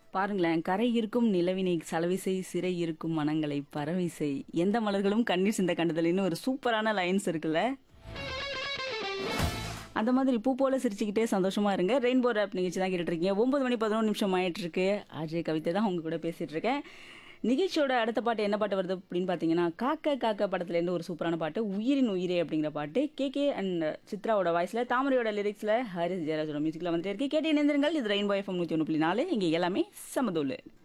பாருங்களேன் கரை இருக்கும் நிலவினை சலவிசை சிறை இருக்கும் மனங்களை பரவிசை எந்த மலர்களும் கண்ணீர் சிந்த கண்டதில்லைன்னு ஒரு சூப்பரான லைன்ஸ் இருக்குல்ல அந்த மாதிரி பூ போல சிரிச்சுக்கிட்டே சந்தோஷமா இருங்க ரெயின்போ ரேப் நிகழ்ச்சி தான் கேட்டுட்டு இருக்கீங்க ஒன்பது மணி பதினொன்று நிமிஷம் ஆயிட்டு இருக்கு அஜய் கவிதை தான் உங்க கூட பேசிட்டு இருக்கேன் நிகழ்ச்சியோட அடுத்த பாட்டு என்ன பாட்டு வருது அப்படின்னு பார்த்தீங்கன்னா காக்க காக்க படத்துலேருந்து ஒரு சூப்பரான பாட்டு உயிரின் உயிரே அப்படிங்கிற பாட்டு கே கே அண்ட் சித்ராவோட வாய்ஸில் தாமரையோட லிரிக்ஸில் ஹாரிஸ் ஜெயராஜோட மியூசிக்கில் வந்துட்டே இருக்கு கேட்டு இணைந்திருங்கள் இது ரெயின்போ எஃப்எம் நூற்றி ஒன்று புள்ளி நாலு இங்கே எல்லாமே சமதூள்